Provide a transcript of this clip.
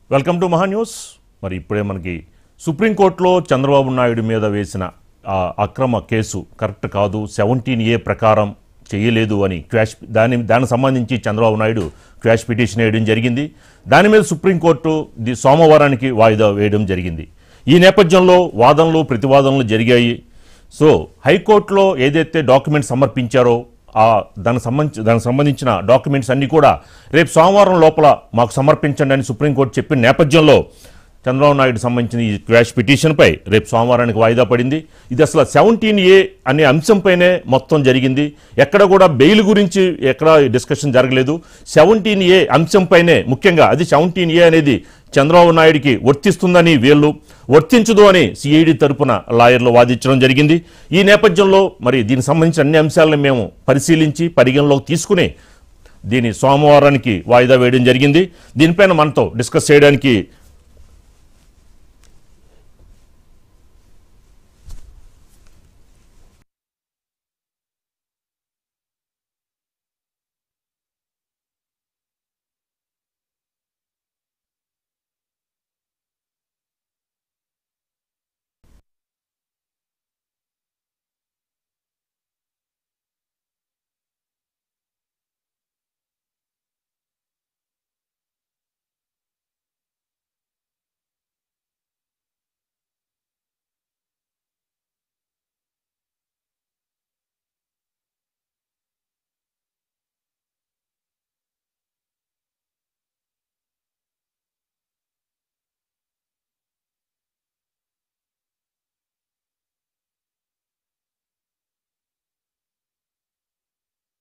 welcome to మహా news మరి ఇప్పుడే మనకి సుప్రీంకోర్టులో చంద్రబాబు నాయుడు మీద వేసిన ఆ అక్రమ కేసు కరెక్ట్ కాదు సెవెంటీన్ ఏ ప్రకారం చేయలేదు అని క్వాష్ దాని దానికి సంబంధించి చంద్రబాబు నాయుడు క్వాష్ పిటిషన్ వేయడం జరిగింది దాని మీద సుప్రీంకోర్టు ది సోమవారానికి వాయిదా వేయడం జరిగింది ఈ నేపథ్యంలో వాదనలు ప్రతివాదనలు జరిగాయి సో హైకోర్టులో ఏదైతే డాక్యుమెంట్ సమర్పించారో ఆ దానికి సంబంధించి దానికి సంబంధించిన డాక్యుమెంట్స్ అన్నీ కూడా రేపు సోమవారం లోపల మాకు సమర్పించండి అని సుప్రీంకోర్టు చెప్పిన నేపథ్యంలో చంద్రబాబు నాయుడు సంబంధించిన ఈ క్వాష్ పిటిషన్పై రేపు సోమవారానికి వాయిదా పడింది ఇది అసలు సెవెంటీన్ ఏ అనే అంశంపైనే మొత్తం జరిగింది ఎక్కడ కూడా బెయిల్ గురించి ఎక్కడ డిస్కషన్ జరగలేదు సెవెంటీన్ ఏ అంశంపైనే ముఖ్యంగా అది సెవెంటీన్ ఏ అనేది చంద్రబాబు నాయుడికి వర్తిస్తుందని వీళ్ళు వర్తించదు అని సిఐడి తరపున లాయర్లు వాదించడం జరిగింది ఈ నేపథ్యంలో మరి దీనికి సంబంధించిన అన్ని అంశాలను మేము పరిశీలించి పరిగణలోకి తీసుకుని దీని సోమవారానికి వాయిదా వేయడం జరిగింది దీనిపైన మనతో డిస్కస్ చేయడానికి